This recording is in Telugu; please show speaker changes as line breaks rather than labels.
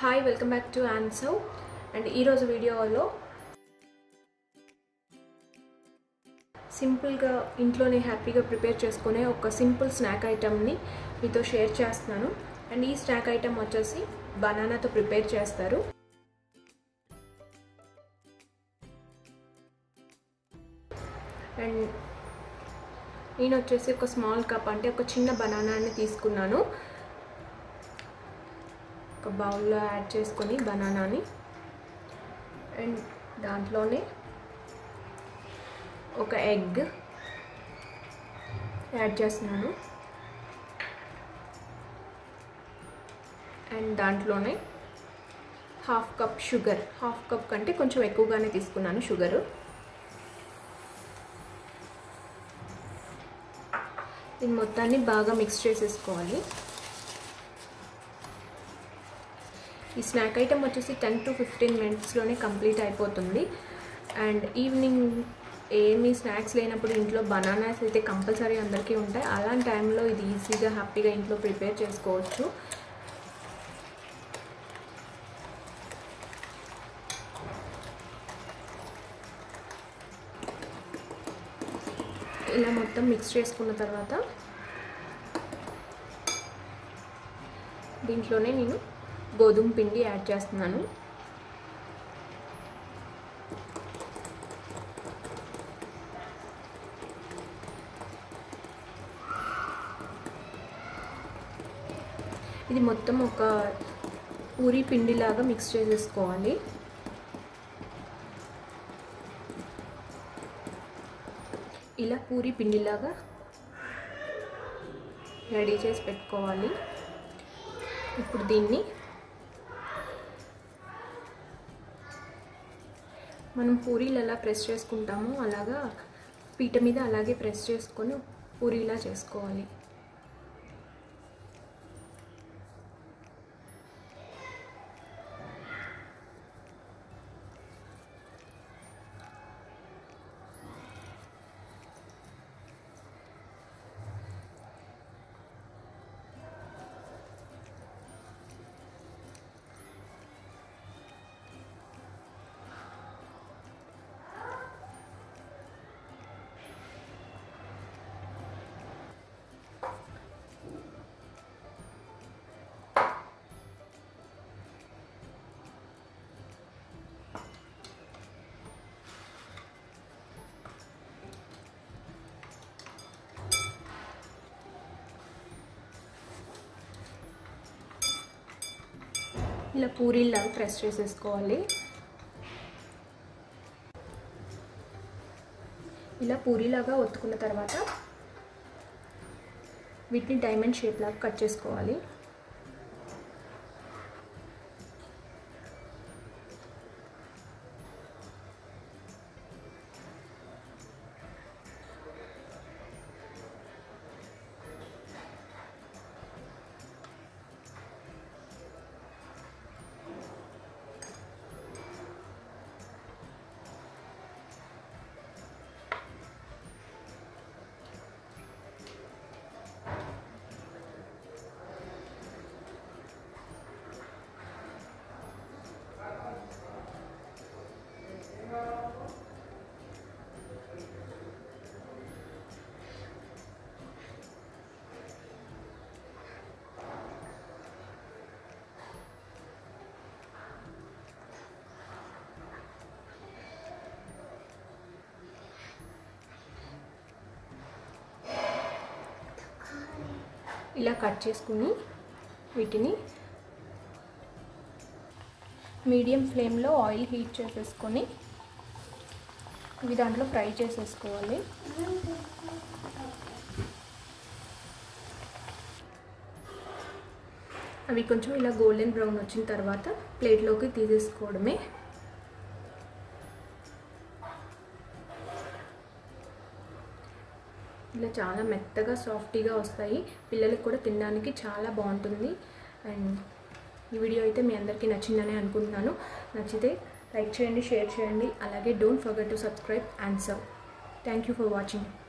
హాయ్ వెల్కమ్ బ్యాక్ టు ఆన్సవ్ అండ్ ఈరోజు వీడియోలో సింపుల్గా ఇంట్లోనే హ్యాపీగా ప్రిపేర్ చేసుకునే ఒక సింపుల్ స్నాక్ ఐటమ్ని మీతో షేర్ చేస్తున్నాను అండ్ ఈ స్నాక్ ఐటమ్ వచ్చేసి బనానాతో ప్రిపేర్ చేస్తారు అండ్ నేను వచ్చేసి ఒక స్మాల్ కప్ అంటే ఒక చిన్న బనానాని తీసుకున్నాను ఒక బౌల్లో యాడ్ చేసుకొని బనానాని అండ్ దాంట్లోనే ఒక ఎగ్ యాడ్ చేస్తున్నాను అండ్ దాంట్లోనే half cup sugar half cup కంటే కొంచెం ఎక్కువగానే తీసుకున్నాను షుగరు దీని మొత్తాన్ని బాగా మిక్స్ చేసేసుకోవాలి ఈ స్నాక్ ఐటమ్ వచ్చేసి టెన్ టు ఫిఫ్టీన్ మినిట్స్లోనే కంప్లీట్ అయిపోతుంది అండ్ ఈవినింగ్ ఏమీ స్నాక్స్ లేనప్పుడు ఇంట్లో బనానాస్ అయితే కంపల్సరీ అందరికీ ఉంటాయి అలాంటి టైంలో ఇది ఈజీగా హ్యాపీగా ఇంట్లో ప్రిపేర్ చేసుకోవచ్చు ఇలా మొత్తం మిక్స్ చేసుకున్న తర్వాత దీంట్లోనే నేను గోధుమ పిండి యాడ్ చేస్తున్నాను ఇది మొత్తం ఒక పూరి పిండిలాగా మిక్స్ చేసేసుకోవాలి ఇలా పూరి పిండిలాగా రెడీ చేసి పెట్టుకోవాలి ఇప్పుడు దీన్ని మనం పూరీలు ఎలా ప్రెస్ చేసుకుంటామో అలాగా పీట మీద అలాగే ప్రెస్ చేసుకొని పూరీలా చేసుకోవాలి ఇలా పూరీలాగా ప్రెస్ చేసేసుకోవాలి ఇలా పూరీలాగా ఒత్తుకున్న తర్వాత వీటిని డైమండ్ షేప్ లాగా కట్ చేసుకోవాలి ఇలా కట్ చేసుకుని వీటిని మీడియం ఫ్లేమ్లో ఆయిల్ హీట్ చేసేసుకొని ఇవి దాంట్లో ఫ్రై చేసేసుకోవాలి అవి కొంచెం ఇలా గోల్డెన్ బ్రౌన్ వచ్చిన తర్వాత ప్లేట్లోకి తీసేసుకోవడమే ఇలా చాలా మెత్తగా సాఫ్టీగా వస్తాయి పిల్లలకు కూడా తినడానికి చాలా బాగుంటుంది అండ్ ఈ వీడియో అయితే మీ అందరికీ నచ్చిందని అనుకుంటున్నాను నచ్చితే లైక్ చేయండి షేర్ చేయండి అలాగే don't forget to subscribe and సబ్ థ్యాంక్ యూ ఫర్ వాచింగ్